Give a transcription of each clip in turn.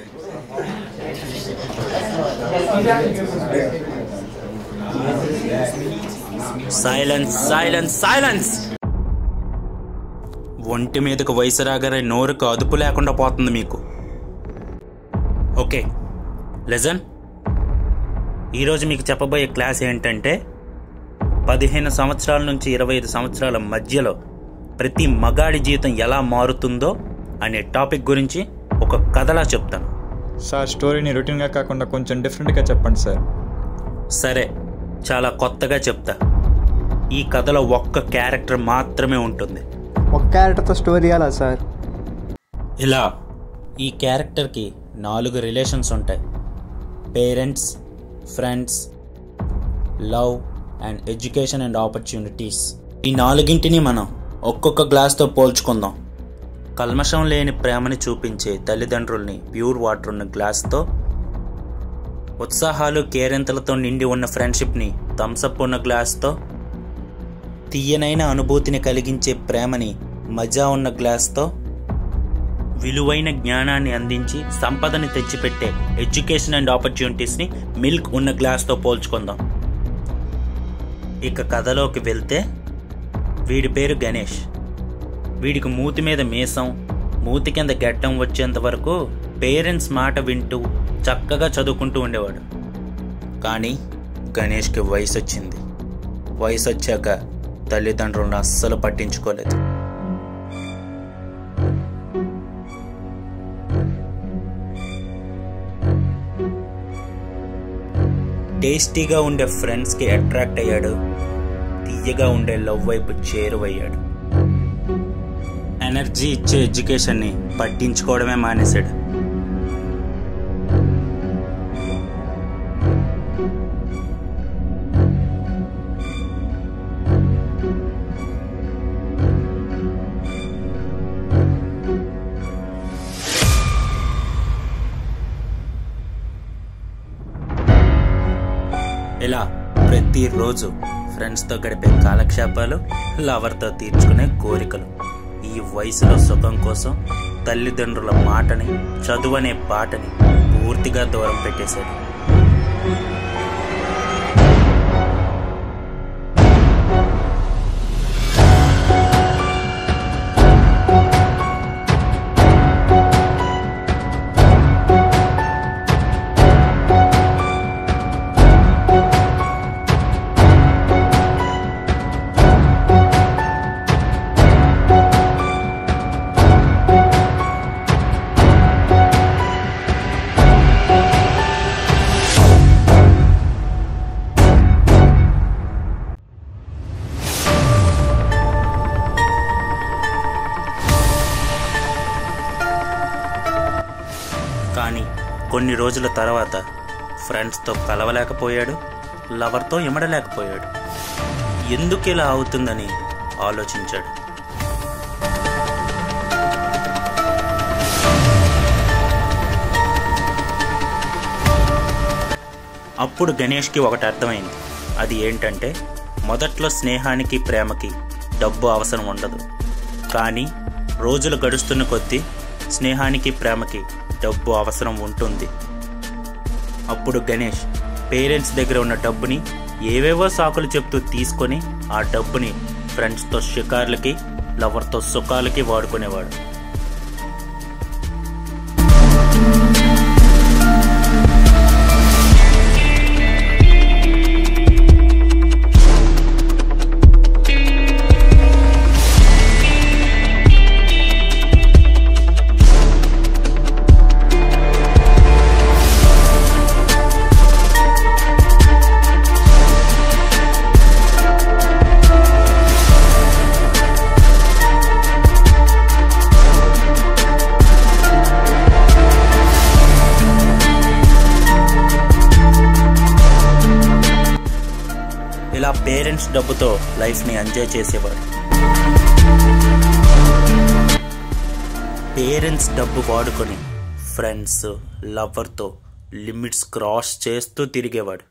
silence silence silence ఒంటి మీదకు వయసు రాగానే నోరుకు అదుపు లేకుండా పోతుంది మీకు ఓకే లెజన్ ఈరోజు మీకు చెప్పబోయే క్లాస్ ఏంటంటే పదిహేను సంవత్సరాల నుంచి ఇరవై ఐదు సంవత్సరాల మధ్యలో ప్రతి మగాడి జీవితం ఎలా మారుతుందో అనే టాపిక్ గురించి ఒక కథలా చెప్తాను సార్ స్టోరీని రొటీన్గా కాకుండా కొంచెం డిఫరెంట్గా చెప్పండి సార్ సరే చాలా కొత్తగా చెప్తా ఈ కథలో ఒక్క క్యారెక్టర్ మాత్రమే ఉంటుంది ఒక క్యారెక్టర్తో స్టోరీ అలా సార్ ఇలా ఈ క్యారెక్టర్కి నాలుగు రిలేషన్స్ ఉంటాయి parents friends love and education and opportunities ఈ నాలుగింటిని మనం ఒక్కొక్క గ్లాస్తో పోల్చుకుందాం కల్మషం లేని ప్రేమని చూపించే తల్లిదండ్రుల్ని ప్యూర్ వాటర్ ఉన్న గ్లాస్తో ఉత్సాహాలు కేరింతలతో నిండి ఉన్న ఫ్రెండ్షిప్ని థమ్సప్ ఉన్న గ్లాస్తో తీయనైన అనుభూతిని కలిగించే ప్రేమని మజా ఉన్న గ్లాస్తో విలువైన జ్ఞానాన్ని అందించి సంపదని తెచ్చిపెట్టే ఎడ్యుకేషన్ అండ్ ఆపర్చునిటీస్ని మిల్క్ ఉన్న గ్లాస్తో పోల్చుకుందాం ఇక కథలోకి వెళ్తే వీడి పేరు గణేష్ వీడికి మూతి మీద మీసం మూతి కింద గడ్డం వచ్చేంత వరకు పేరెంట్స్ మాట వింటూ చక్కగా చదువుకుంటూ ఉండేవాడు కానీ గణేష్కి వయసు వచ్చింది వయసు వచ్చాక తల్లిదండ్రులను అస్సలు పట్టించుకోలేదు టేస్టీగా ఉండే ఫ్రెండ్స్కి అట్రాక్ట్ అయ్యాడు తీయగా ఉండే లవ్ వైపు చేరువయ్యాడు ఎనర్జీ ఇచ్చే ఎడ్యుకేషన్ని పట్టించుకోవడమే మానేశాడు ఇలా ప్రతిరోజు ఫ్రెండ్స్తో గడిపే కాలక్షేపాలు లవర్తో తీర్చుకునే కోరికలు ఈ వయసులో సుఖం కోసం తల్లిదండ్రుల మాటని చదువనే పాటని పూర్తిగా దూరం పెట్టేశాడు కానీ కొన్ని రోజుల తర్వాత ఫ్రెండ్స్తో కలవలేకపోయాడు లవర్తో ఇమడలేకపోయాడు ఎందుకు ఇలా అవుతుందని ఆలోచించాడు అప్పుడు గణేష్కి ఒకటి అర్థమైంది అది ఏంటంటే మొదట్లో స్నేహానికి ప్రేమకి డబ్బు అవసరం ఉండదు కానీ రోజులు గడుస్తున్న కొద్దీ స్నేహానికి ప్రేమకి డబ్బు అవసరం ఉంటుంది అప్పుడు గణేష్ పేరెంట్స్ దగ్గర ఉన్న డబ్బుని ఏవేవో సాకులు చెప్తూ తీసుకొని ఆ డబ్బుని ఫ్రెండ్స్తో షికార్లకి లవర్తో సుఖాలకి వాడుకునేవాడు ఇలా పేరెంట్స్ డబ్బుతో లైఫ్ని ఎంజాయ్ చేసేవాడు పేరెంట్స్ డబ్బు వాడుకొని ఫ్రెండ్స్ లవర్తో లిమిట్స్ క్రాస్ చేస్తూ తిరిగేవాడు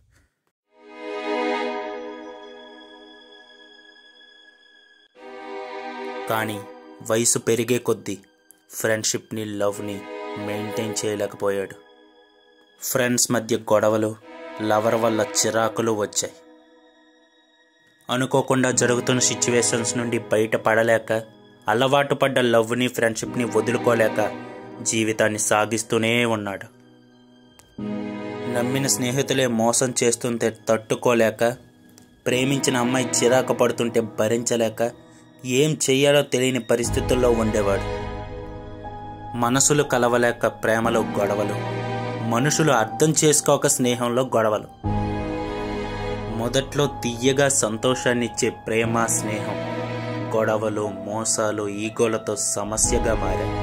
కానీ వయసు పెరిగే కొద్దీ ఫ్రెండ్షిప్ని లవ్ని మెయింటైన్ చేయలేకపోయాడు ఫ్రెండ్స్ మధ్య గొడవలు లవర్ వల్ల చిరాకులు వచ్చాయి అనుకోకుండా జరుగుతున్న సిచ్యువేషన్స్ నుండి బయటపడలేక అలవాటు పడ్డ లవ్ని ఫ్రెండ్షిప్ని వదులుకోలేక జీవితాన్ని సాగిస్తూనే ఉన్నాడు నమ్మిన స్నేహితులే మోసం చేస్తుంటే తట్టుకోలేక ప్రేమించిన అమ్మాయి చిరాకు పడుతుంటే భరించలేక ఏం చెయ్యాలో తెలియని పరిస్థితుల్లో ఉండేవాడు మనసులు కలవలేక ప్రేమలో గొడవలు మనుషులు అర్థం చేసుకోక స్నేహంలో గొడవలు మొదట్లో తీయగా సంతోషాన్నిచ్చే ప్రేమ స్నేహం గొడవలు మోసాలు ఈగోలతో సమస్యగా మారాయి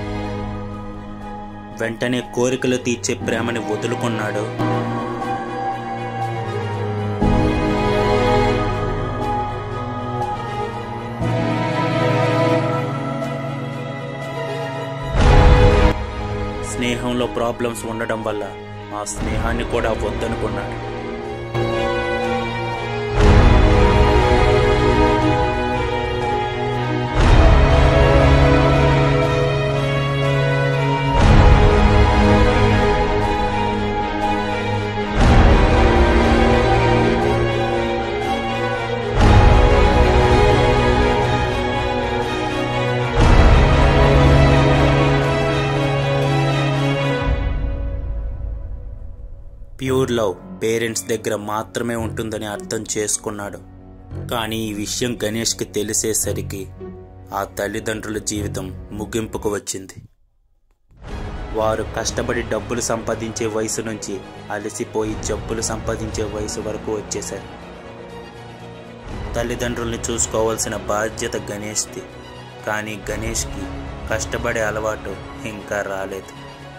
వెంటనే కోరికలు తీర్చే ప్రేమని వదులుకున్నాడు స్నేహంలో ప్రాబ్లమ్స్ ఉండడం వల్ల ఆ స్నేహాన్ని కూడా వద్దనుకున్నాడు ప్యూర్ లవ్ పేరెంట్స్ దగ్గర మాత్రమే ఉంటుందని అర్థం చేసుకున్నాడు కానీ ఈ విషయం గణేష్కి తెలిసేసరికి ఆ తల్లిదండ్రుల జీవితం ముగింపుకు వచ్చింది వారు కష్టపడి డబ్బులు సంపాదించే వయసు నుంచి అలసిపోయి జబ్బులు సంపాదించే వయసు వరకు వచ్చేశారు తల్లిదండ్రుల్ని చూసుకోవాల్సిన బాధ్యత గణేష్ది కానీ గణేష్కి కష్టపడే అలవాటు ఇంకా రాలేదు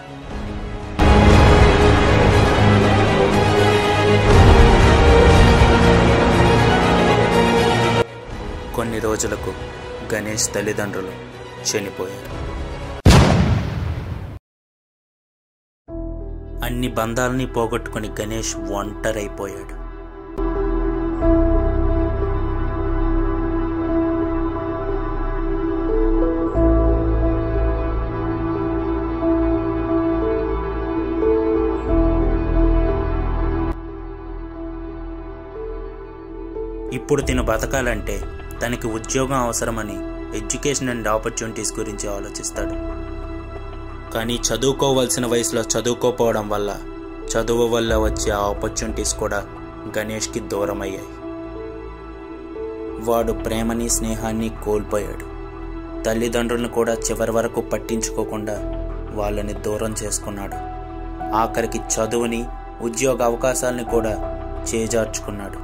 కొన్ని రోజులకు గణేష్ తల్లిదండ్రులు చనిపోయారు అన్ని బంధాలని పోగొట్టుకుని గణేష్ ఒంటరైపోయాడు ఇప్పుడు తిను బతకాలంటే తనకి ఉద్యోగం అవసరమని ఎడ్యుకేషన్ అండ్ ఆపర్చునిటీస్ గురించి ఆలోచిస్తాడు కానీ చదువుకోవాల్సిన వయసులో చదువుకోపోవడం వల్ల చదువు వల్ల వచ్చే ఆపర్చునిటీస్ కూడా గణేష్కి దూరం అయ్యాయి వాడు ప్రేమని స్నేహాన్ని కోల్పోయాడు తల్లిదండ్రులను కూడా చివరి వరకు పట్టించుకోకుండా వాళ్ళని దూరం చేసుకున్నాడు ఆఖరికి చదువుని ఉద్యోగ అవకాశాలని కూడా చేజార్చుకున్నాడు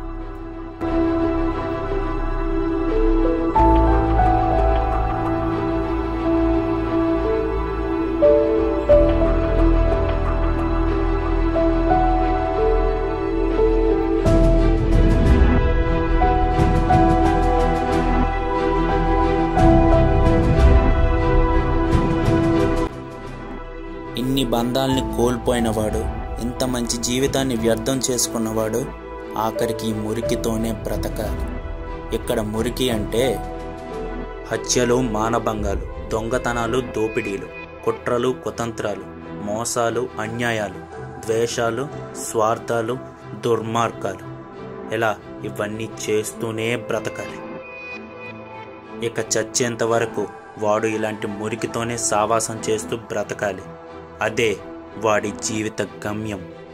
ఇన్ని బంధాల్ని కోల్పోయినవాడు ఇంత మంచి జీవితాన్ని వ్యర్థం చేసుకున్నవాడు ఆఖరికి ఈ మురికితోనే బ్రతకాలి ఇక్కడ మురికి అంటే హత్యలు మానభంగాలు దొంగతనాలు దోపిడీలు కుట్రలు కుతంత్రాలు మోసాలు అన్యాయాలు ద్వేషాలు స్వార్థాలు దుర్మార్గాలు ఇలా ఇవన్నీ చేస్తూనే బ్రతకాలి ఇక చచ్చేంత వరకు వాడు ఇలాంటి మురికితోనే సావాసం చేస్తూ బ్రతకాలి అదే వాడి జీవిత గమ్యం